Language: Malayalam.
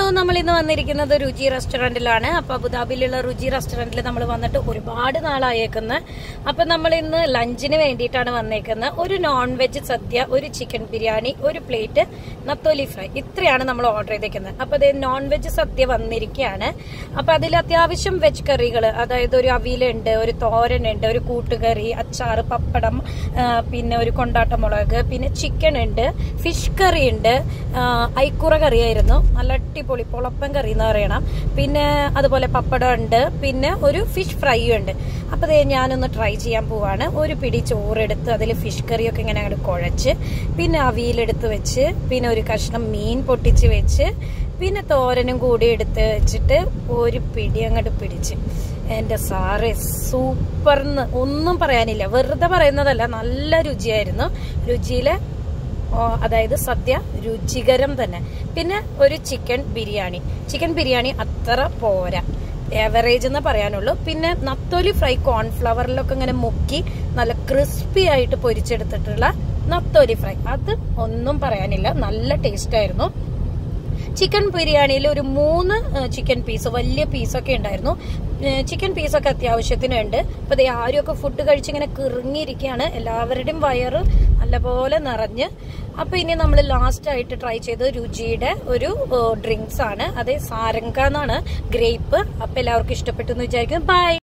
നമ്മൾ ഇന്ന് വന്നിരിക്കുന്നത് രുചി റെസ്റ്റോറന്റിലാണ് അപ്പൊ അബുദാബിയിലുള്ള രുചി റെസ്റ്റോറന്റിൽ നമ്മൾ വന്നിട്ട് ഒരുപാട് നാളായേക്കുന്നത് അപ്പൊ നമ്മൾ ഇന്ന് ലഞ്ചിന് വേണ്ടിയിട്ടാണ് വന്നേക്കുന്നത് ഒരു നോൺ വെജ് സദ്യ ഒരു ചിക്കൻ ബിരിയാണി ഒരു പ്ലേറ്റ് നത്തോലി ഫ്രൈ ഇത്രയാണ് നമ്മൾ ഓർഡർ ചെയ്തേക്കുന്നത് അപ്പൊ അതേ നോൺ വെജ് സദ്യ വന്നിരിക്കുകയാണ് അപ്പൊ അതിൽ അത്യാവശ്യം വെജ് കറികൾ അതായത് ഒരു അവിയലുണ്ട് ഒരു തോരനുണ്ട് ഒരു കൂട്ടുകറി അച്ചാറ് പപ്പടം ആ, പിന്നെ ഒരു കൊണ്ടാട്ട മുളക് പിന്നെ ചിക്കൻ ഉണ്ട് ഫിഷ് കറി ഉണ്ട് ഐക്കുറ കറിയായിരുന്നു നല്ല അടിപൊളി പൊളപ്പൻ കറി എന്ന് പറയണം പിന്നെ അതുപോലെ പപ്പടം ഉണ്ട് പിന്നെ ഒരു ഫിഷ് ഫ്രൈ ഉണ്ട് അപ്പൊ ദേ ഞാനൊന്ന് ട്രൈ ചെയ്യാൻ പോവാണ് ഒരു പിടി ചോറെടുത്ത് അതിൽ ഫിഷ് കറിയൊക്കെ ഇങ്ങനെ അങ്ങോട്ട് കുഴച്ച് പിന്നെ അവിയലെടുത്ത് വെച്ച് പിന്നെ ഒരു കഷ്ണം മീൻ പൊട്ടിച്ച് വെച്ച് പിന്നെ തോരനും കൂടി എടുത്ത് വെച്ചിട്ട് ഒരു പിടി അങ്ങോട്ട് പിടിച്ച് എന്റെ സാറേ സൂപ്പർന്ന് ഒന്നും പറയാനില്ല വെറുതെ പറയുന്നതല്ല നല്ല രുചിയായിരുന്നു രുചിയിലെ ഓ, അതായത് സദ്യ രുചികരം തന്നെ പിന്നെ ഒരു ചിക്കൻ ബിരിയാണി ചിക്കൻ ബിരിയാണി അത്ര പോരാ ഏവറേജ് എന്ന് പറയാനുള്ളൂ പിന്നെ നത്തോലി ഫ്രൈ കോൺഫ്ലവറിലൊക്കെ ഇങ്ങനെ മുക്കി നല്ല ക്രിസ്പി ആയിട്ട് പൊരിച്ചെടുത്തിട്ടുള്ള നത്തോലി ഫ്രൈ അത് ഒന്നും പറയാനില്ല നല്ല ടേസ്റ്റ് ആയിരുന്നു ചിക്കൻ ബിരിയാണിയിൽ ഒരു മൂന്ന് ചിക്കൻ പീസ് വലിയ പീസൊക്കെ ഉണ്ടായിരുന്നു ഏഹ് ചിക്കൻ പീസൊക്കെ അത്യാവശ്യത്തിന് ഉണ്ട് അപ്പൊ ദേ ആരുമൊക്കെ ഫുഡ് കഴിച്ചിങ്ങനെ കിറങ്ങിയിരിക്കുകയാണ് എല്ലാവരുടെയും വയറ് നല്ലപോലെ നിറഞ്ഞ് അപ്പൊ ഇനി നമ്മൾ ലാസ്റ്റ് ആയിട്ട് ട്രൈ ചെയ്തത് രുചിയുടെ ഒരു ഡ്രിങ്ക്സ് ആണ് അത് സാരംഗ എന്നാണ് ഗ്രേപ്പ് അപ്പൊ എല്ലാവർക്കും ഇഷ്ടപ്പെട്ടു എന്ന് വിചാരിക്കുന്നു ബൈ